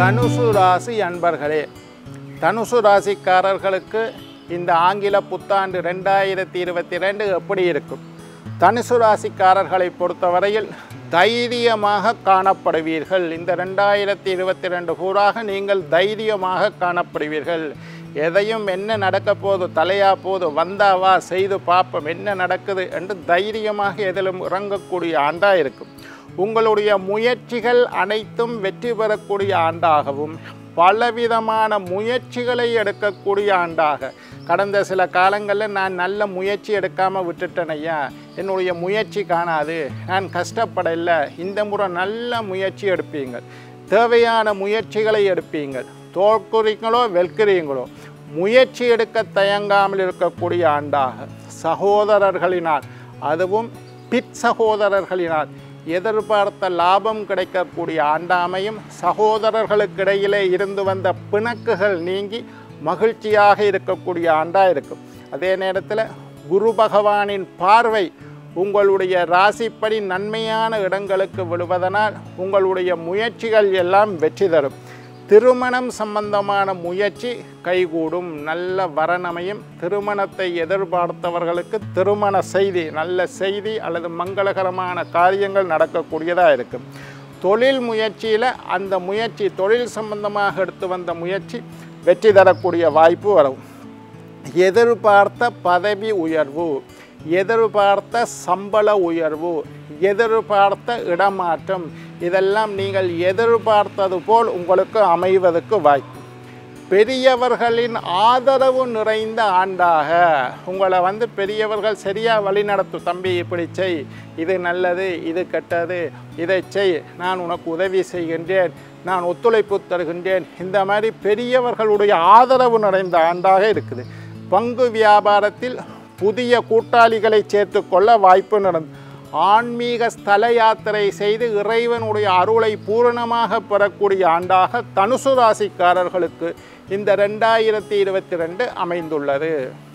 தனுசு ராசி அன்பர்களே தனுசு ராசிக்காரர்களுக்கு இந்த ஆங்கில புத்தாண்டு ரெண்டாயிரத்தி இருபத்தி ரெண்டு எப்படி இருக்கும் தனுசு ராசிக்காரர்களை பொறுத்தவரையில் தைரியமாக காணப்படுவீர்கள் இந்த ரெண்டாயிரத்தி இருபத்தி ரெண்டு பூராக நீங்கள் தைரியமாக காணப்படுவீர்கள் எதையும் என்ன நடக்க போது தலையா போது வந்தாவா செய்து பார்ப்போம் என்ன நடக்குது என்று தைரியமாக எதிலும் இறங்கக்கூடிய ஆண்டாக இருக்கும் உங்களுடைய முயற்சிகள் அனைத்தும் வெற்றி பெறக்கூடிய ஆண்டாகவும் பலவிதமான முயற்சிகளை எடுக்கக்கூடிய ஆண்டாக கடந்த சில காலங்களில் நான் நல்ல முயற்சி எடுக்காமல் விட்டுட்டேன் ஐயா என்னுடைய முயற்சி காணாது நான் கஷ்டப்படலை இந்த முறை நல்ல முயற்சி எடுப்பீங்கள் தேவையான முயற்சிகளை எடுப்பீங்கள் தோற்குறீங்களோ வெல்கிறீங்களோ முயற்சி எடுக்க தயங்காமல் இருக்கக்கூடிய ஆண்டாக சகோதரர்களினால் அதுவும் பிற் சகோதரர்களினால் எதிர்பார்த்த லாபம் கிடைக்கக்கூடிய ஆண்டாமையும் சகோதரர்களுக்கிடையிலே இருந்து வந்த பிணக்குகள் நீங்கி மகிழ்ச்சியாக இருக்கக்கூடிய ஆண்டாக இருக்கும் அதே நேரத்தில் குரு பகவானின் பார்வை உங்களுடைய ராசிப்படி நன்மையான இடங்களுக்கு விழுவதனால் உங்களுடைய முயற்சிகள் எல்லாம் வெற்றி தரும் திருமணம் சம்பந்தமான முயற்சி கைகூடும் நல்ல வரணமையும் திருமணத்தை எதிர்பார்த்தவர்களுக்கு திருமண செய்தி நல்ல செய்தி அல்லது மங்களகரமான காரியங்கள் நடக்கக்கூடியதாக இருக்கும் தொழில் முயற்சியில் அந்த முயற்சி தொழில் சம்பந்தமாக எடுத்து வந்த முயற்சி வெற்றி தரக்கூடிய வாய்ப்பு வரும் எதிர்பார்த்த பதவி உயர்வு எதிர்பார்த்த சம்பள உயர்வு எதிர்பார்த்த இடமாற்றம் இதெல்லாம் நீங்கள் எதிர்பார்த்தது போல் உங்களுக்கு அமைவதற்கு வாய்ப்பு பெரியவர்களின் ஆதரவு நிறைந்த ஆண்டாக உங்களை வந்து பெரியவர்கள் சரியாக வழிநடத்து தம்பி இப்படி செய் இது நல்லது இது கெட்டது இதை செய் நான் உனக்கு உதவி செய்கின்றேன் நான் ஒத்துழைப்பு தருகின்றேன் இந்த மாதிரி பெரியவர்களுடைய ஆதரவு நிறைந்த ஆண்டாக இருக்குது பங்கு வியாபாரத்தில் புதிய கூட்டாளிகளை சேர்த்துக்கொள்ள வாய்ப்பு நடந்து ஆன்மீக ஸ்தல யாத்திரை செய்து இறைவனுடைய அருளை பூரணமாக பெறக்கூடிய ஆண்டாக தனுசு ராசிக்காரர்களுக்கு இந்த ரெண்டாயிரத்தி இருபத்தி ரெண்டு அமைந்துள்ளது